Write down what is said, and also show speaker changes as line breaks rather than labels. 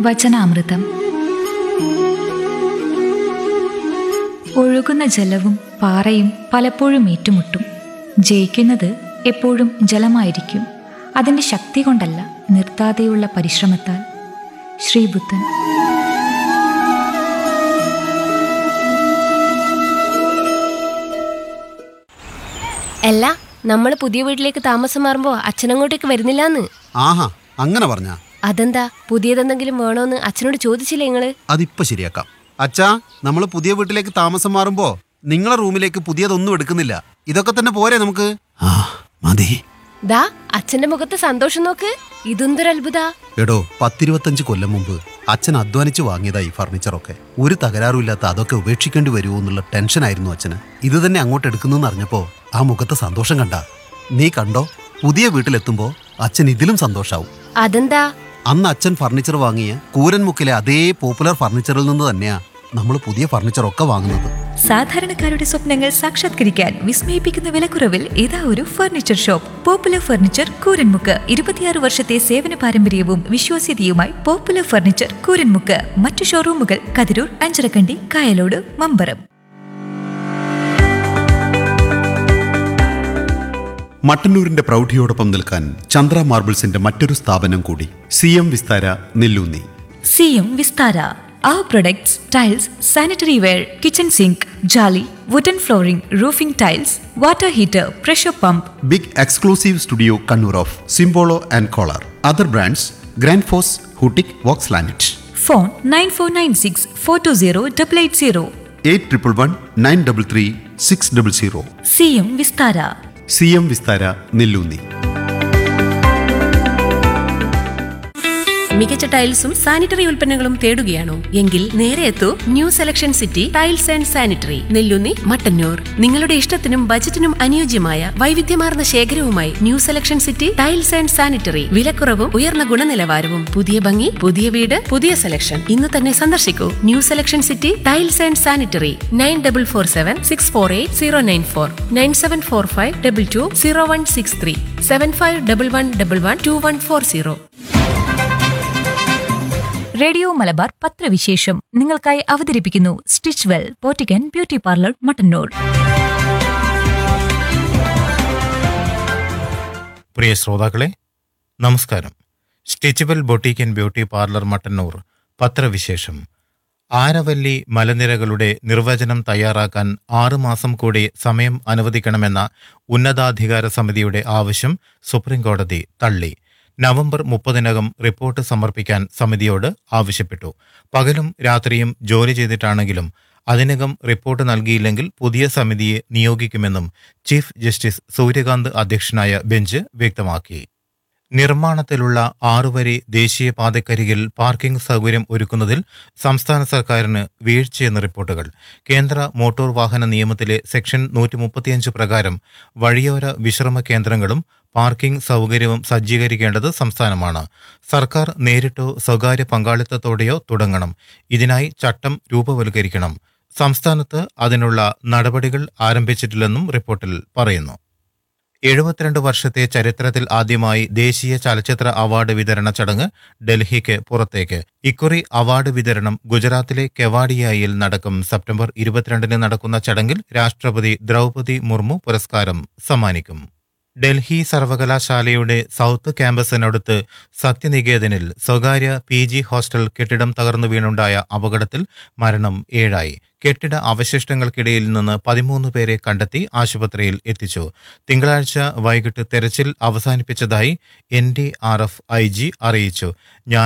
വചനാമൃതം ഒഴുകുന്ന ജലവും പാറയും പലപ്പോഴും ഏറ്റുമുട്ടും ജയിക്കുന്നത് എപ്പോഴും ജലമായിരിക്കും അതിൻ്റെ ശക്തി കൊണ്ടല്ല നിർത്താതെയുള്ള പരിശ്രമത്താൽ ശ്രീബുദ്ധൻ
അല്ല നമ്മൾ പുതിയ വീട്ടിലേക്ക് താമസം മാറുമ്പോ അച്ഛനങ്ങോട്ടേക്ക് വരുന്നില്ലാന്ന്
ആഹാ അങ്ങനെ പറഞ്ഞ
അതെന്താ പുതിയതെന്തെങ്കിലും വേണോന്ന് അച്ഛനോട് ചോദിച്ചില്ലേ നിങ്ങള്
അതിപ്പോ ശരിയാക്കാം അച്ഛാ നമ്മൾ പുതിയ വീട്ടിലേക്ക് താമസം മാറുമ്പോ നിങ്ങളെ റൂമിലേക്ക് പുതിയതൊന്നും എടുക്കുന്നില്ല ഇതൊക്കെ തന്നെ പോരെ നമുക്ക് ആ മതി
ദാ അച്ഛന്റെ മുഖത്ത് സന്തോഷം നോക്ക് ഇതെന്തൊരു അത്ഭുത
എടോ പത്തിരുപത്തഞ്ച് കൊല്ലം മുമ്പ് അച്ഛൻ അധ്വാനിച്ച് വാങ്ങിയതാ ഈ ഫർണിച്ചറൊക്കെ ഒരു തകരാറുമില്ലാത്ത അതൊക്കെ ഉപേക്ഷിക്കേണ്ടി വരുമോ എന്നുള്ള ടെൻഷനായിരുന്നു അച്ഛന് ഇത് തന്നെ അങ്ങോട്ട് എടുക്കുന്നു അറിഞ്ഞപ്പോ ആ മുഖത്തെ സന്തോഷം കണ്ട നീ കണ്ടോ പുതിയ വീട്ടിലെത്തുമ്പോ അച്ഛൻ ഇതിലും സന്തോഷാവും
അതെന്താ
അന്ന് അച്ഛൻ ഫർണിച്ചർ വാങ്ങിയ കൂരൻമുക്കിലെ അതേ പോപ്പുലർ ഫർണിച്ചറിൽ നിന്ന് തന്നെയാ നമ്മൾ പുതിയ ഫർണിച്ചറൊക്കെ വാങ്ങുന്നത്
സാധാരണക്കാരുടെ സ്വപ്നങ്ങൾ സാക്ഷാത്കരിക്കാൻ വിസ്മയിപ്പിക്കുന്ന വിലക്കുറവിൽ ഇതാ ഒരു furniture shop popular furniture Kooranmukku ഇരുപത്തിയാറ് വർഷത്തെ സേവന പാരമ്പര്യവും വിശ്വാസ്യതയുമായി പോപ്പുലർ ഫർണിച്ചർ കൂരൻമുക്ക് മറ്റു ഷോറൂമുകൾ കതിരൂർ അഞ്ചരക്കണ്ടി കായലോട് മമ്പറം
മട്ടന്നൂരിന്റെ പ്രൗഢിയോടൊപ്പം നിൽക്കാൻ ചന്ദ്ര മാർബിൾസിന്റെ മറ്റൊരു സ്ഥാപനം കൂടി C M Vistara Nellunni
C M Vistara Our products, tiles, sanitary ware, kitchen sink, jolly, wooden flooring, roofing tiles, water heater, pressure pump,
big exclusive studio Kannur of Simpolo and Kohler other brands Grundfos ഹൂട്ടിക് Vox ലാനറ്റ്
phone 9496 420 880.
Eight triple one nine double three six double zero
C M Vistara
C M Vistara Nellunni
മികച്ച ടൈൽസും sanitary ഉൽപ്പന്നങ്ങളും തേടുകയാണോ എങ്കിൽ നേരെ എത്തൂ new selection city tiles and sanitary Nellunni Mattannur നിങ്ങളുടെ ഇഷ്ടത്തിനും ബജറ്റിനും അനുയോജ്യമായ വൈവിധ്യമാർന്ന ശേഖരവുമായി new selection city tiles and sanitary വിലക്കുറവും ഉയർന്ന ഗുണനിലവാരവും പുതിയ ഭംഗി പുതിയ വീട് പുതിയ സെലക്ഷൻ ഇന്ന് തന്നെ സന്ദർശിക്കൂ new selection city tiles and sanitary nine double four seven six four eight zero nine four nine seven four five double two zero one six three seven five double one double one two one four zero
radio Malabar പത്രവിശേഷം നിങ്ങൾക്കായി അവതരിപ്പിക്കുന്നു stitch well പോറ്റിക്കൻ beauty parlour Mattannur
പ്രിയ ശ്രോതാക്കളെ നമസ്കാരം stitchable boutique and beauty parlour Mattannur പത്രവിശേഷം ആരവല്ലി മലനിരകളുടെ നിർവചനം തയ്യാറാക്കാൻ ആറുമാസം കൂടി സമയം അനുവദിക്കണമെന്ന ഉന്നതാധികാര സമിതിയുടെ ആവശ്യം സുപ്രീംകോടതി തള്ളി നവംബർ മുപ്പതിനകം റിപ്പോർട്ട് സമർപ്പിക്കാൻ സമിതിയോട് ആവശ്യപ്പെട്ടു പകലും രാത്രിയും ജോലി ചെയ്തിട്ടാണെങ്കിലും അതിനകം റിപ്പോർട്ട് നൽകിയില്ലെങ്കിൽ പുതിയ സമിതിയെ നിയോഗിക്കുമെന്നും ചീഫ് ജസ്റ്റിസ് സൂര്യകാന്ത് അധ്യക്ഷനായ ബെഞ്ച് വ്യക്തമാക്കി നിർമ്മാണത്തിലുള്ള ആറുവരി ദേശീയപാതക്കരികിൽ പാർക്കിംഗ് സൗകര്യം ഒരുക്കുന്നതിൽ സംസ്ഥാന സർക്കാരിന് വീഴ്ചയെന്ന് റിപ്പോർട്ടുകൾ കേന്ദ്ര മോട്ടോർ വാഹന നിയമത്തിലെ സെക്ഷൻ നൂറ്റി മുപ്പത്തിയഞ്ച് പ്രകാരം വഴിയോര വിശ്രമ കേന്ദ്രങ്ങളും പാർക്കിംഗ് സൗകര്യവും സജ്ജീകരിക്കേണ്ടത് സംസ്ഥാനമാണ് സർക്കാർ നേരിട്ടോ സ്വകാര്യ പങ്കാളിത്തത്തോടെയോ തുടങ്ങണം ഇതിനായി ചട്ടം രൂപവൽക്കരിക്കണം സംസ്ഥാനത്ത് അതിനുള്ള നടപടികൾ ആരംഭിച്ചിട്ടില്ലെന്നും റിപ്പോർട്ടിൽ പറയുന്നു എഴുപത്തിരണ്ട് വർഷത്തെ ചരിത്രത്തിൽ ആദ്യമായി ദേശീയ ചലച്ചിത്ര അവാർഡ് വിതരണ ചടങ്ങ് ഡൽഹിക്ക് പുറത്തേക്ക് ഇക്കുറി അവാർഡ് വിതരണം ഗുജറാത്തിലെ കെവാഡിയയിൽ നടക്കും സെപ്റ്റംബർ ഇരുപത്തിരണ്ടിന് നടക്കുന്ന ചടങ്ങിൽ രാഷ്ട്രപതി ദ്രൗപതി മുർമു പുരസ്കാരം സമ്മാനിക്കും ഡൽഹി സർവകലാശാലയുടെ സൗത്ത് ക്യാമ്പസിനടുത്ത് സത്യനികേതനിൽ സ്വകാര്യ പി ജി ഹോസ്റ്റൽ കെട്ടിടം തകർന്നു വീണുണ്ടായ അപകടത്തിൽ മരണം ഏഴായി കെട്ടിട അവശിഷ്ടങ്ങൾക്കിടയിൽ നിന്ന് പതിമൂന്ന് പേരെ കണ്ടെത്തി ആശുപത്രിയിൽ എത്തിച്ചു തിങ്കളാഴ്ച വൈകിട്ട് തെരച്ചിൽ അവസാനിപ്പിച്ചതായി N D R F I G അറിയിച്ചു ഞാൻ